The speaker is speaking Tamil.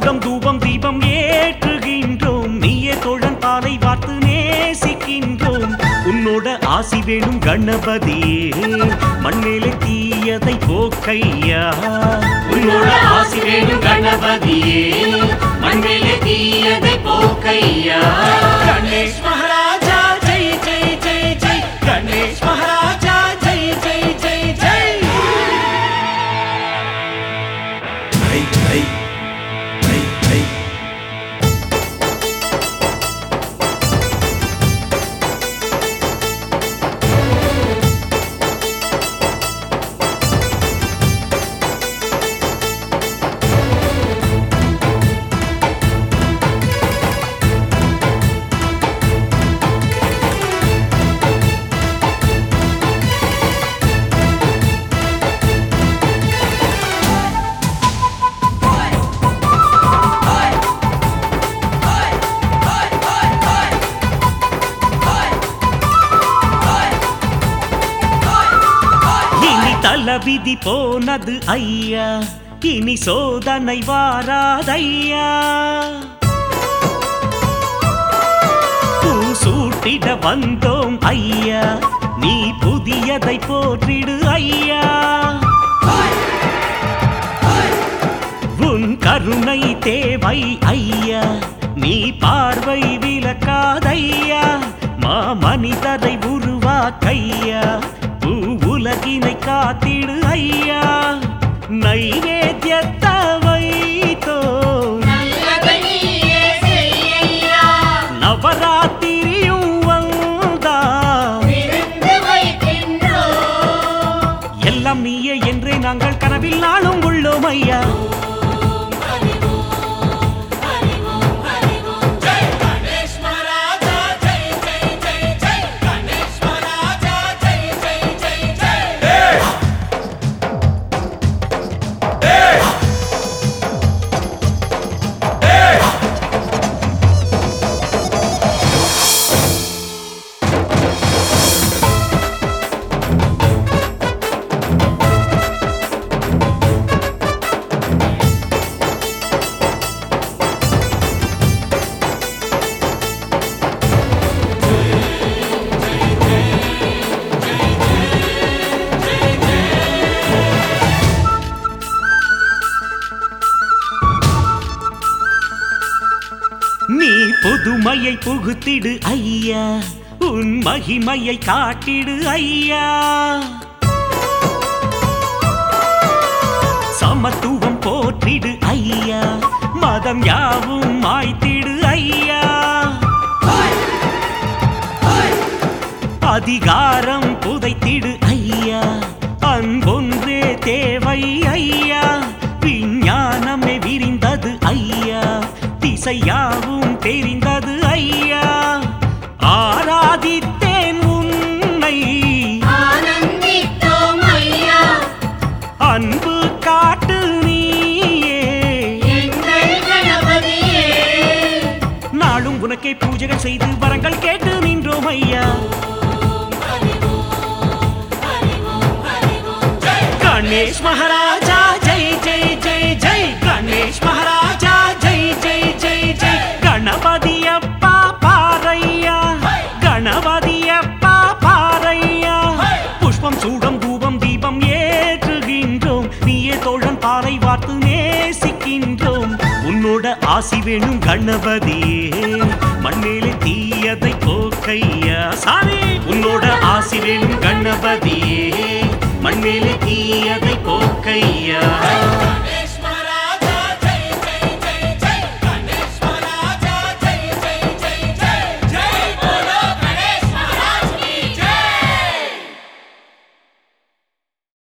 சூடம் தூபம் தீபம் ஏற்றுகின்றோம் நீயே தோழன் பாலை வார்த்து நேசிக்கின்றோம் உன்னோட ஆசி வேணும் கணபதியே மண்ணிலே தீயதை போக்கையா உன்னோட ஆசி வேணும் கணபதியே மண்ணிலே தீயதை போக்கையா Ganesh Maharaja Jai Jai Jai Jai Ganesh Maharaja Jai Jai Jai Jai Hey, hey, hey, hey. இனி தலவிதி போனது ஐயா இனி சோதனை வாராதையா பூ சூட்டிட வந்தோம் ஐயா நீ புதியதை போற்றிடு ஐயா உன் கருணை தேவை ஐயா நீ பார்வை விலக்காதையா மா மனிதரை உருவாக்கையா பூ உலகினை காத்திடு ஐயா நைவேத்தியத்தை வைத்தோ நல்லதை நீயே செய்யையா நவராத்திரியும் வந்தா விருந்து வைக்கின்றோம் எல்லாம் நீயே என்றே நாங்கள் கனவில் நாளும் உள்ளோம் ஐயா நீ புதுமையை புகுத்திடு ஐயா உன் மகிமையை காட்டிடு ஐயா சமத்துவம் போற்றிடு ஐயா மதம் யாவும் மாய்த்திடு ஐயா அதிகாரம் புதைத்திடு ஐயா அன்பொன்றே தேவை ஐயா விஞ்ஞானமே விரிந்தது ஐயா திசையாவும் தெரிந்தது ஐயா ஆராதித்தேன் உன்னை ஆனந்தித்தோம் ஐயா அன்பு காட்டு நீயே எங்கள் கணபதியே நாளும் உனக்கே பூஜைகள் செய்து வரங்கள் கேட்டு நின்றோம் ஐயா கணேஷ் மகாராஜா ஜெய் ஜெய் ஜெய் ஜெய் கணேஷ் மகாராஜா ஜெய் ஜெய் ஜெய் ஜெய் கணபதி அப்பா பாரையா கணபதி அப்பா பாரையா புஷ்பம் சூடம் தூபம் தீபம் ஏற்றுகின்றோம் நீயே தோழன் பாறை வார்த்து நேசிக்கின்றோம் உன்னோட ஆசி வேணும் கணபதியே மண்ணிலே தீயதை போக்கையா சாமி உன்னோட ஆசி வேணும் கணபதியே மண்ணிலே தீயதை போக்கையா